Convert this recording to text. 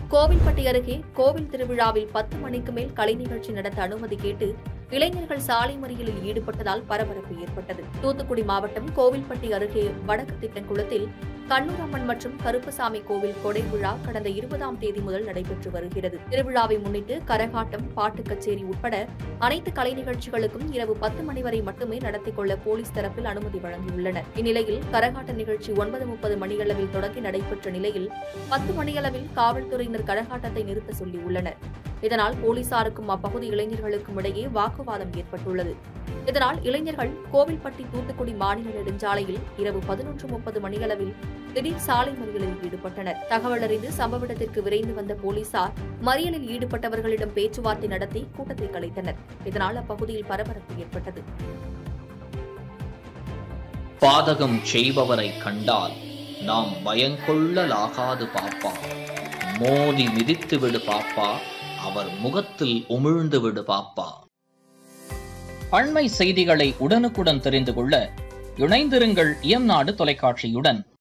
கோவில்பட்டி அருகே கோவில் திருவிழாவில் பத்து மணிக்கு மேல் கலை நிகழ்ச்சி நடத்த அனுமதி கேட்டு இளைஞர்கள் சாலை மறியலில் ஈடுபட்டதால் பரபரப்பு ஏற்பட்டது தூத்துக்குடி மாவட்டம் கோவில்பட்டி அருகே வடக்கு திட்டங்குளத்தில் கண்ணூரம்மன் மற்றும் கருப்பசாமி கோவில் கொடை விழா கடந்த இருபதாம் தேதி முதல் நடைபெற்று வருகிறது திருவிழாவை முன்னிட்டு கரகாட்டம் பாட்டு கச்சேரி உட்பட அனைத்து கலை நிகழ்ச்சிகளுக்கும் இரவு பத்து மணி வரை மட்டுமே நடத்திக் கொள்ள போலீஸ் தரப்பில் அனுமதி வழங்கியுள்ளனர் இந்நிலையில் கரகாட்ட நிகழ்ச்சி ஒன்பது முப்பது மணியளவில் தொடங்கி நடைபெற்ற நிலையில் பத்து மணியளவில் காவல்துறையினர் கரகாட்டத்தை நிறுத்த சொல்லியுள்ளனர் இதனால் போலீசாருக்கும் அப்பகுதி இளைஞர்களுக்கும் இடையே வாக்குவாதம் ஏற்பட்டுள்ளது இதனால் இளைஞர்கள் கோவில்பட்டி தூத்துக்குடி மாநில நெடுஞ்சாலையில் இரவு பதினொன்று முப்பது மணியளவில் திடீர் சாலை மறியலில் ஈடுபட்டனர் தகவல் அறிந்து சம்பவ இடத்திற்கு விரைந்து வந்த போலீசார் மறியலில் ஈடுபட்டவர்களிடம் பேச்சுவார்த்தை நடத்தி கூட்டத்தை கலைத்தனர் இதனால் அப்பகுதியில் பரபரப்பு ஏற்பட்டது பாதகம் செய்பவரை கண்டால் நாம் பயங்கொள்ளலாகாது பாப்பா மோதி மிதித்து விடு பாப்பா அவர் முகத்தில் உமிழ்ந்து விடு பாப்பா அண்மை செய்திகளை உடனுக்குடன் தெரிந்து கொள்ள இணைந்திருங்கள் இயம்நாடு தொலைக்காட்சியுடன்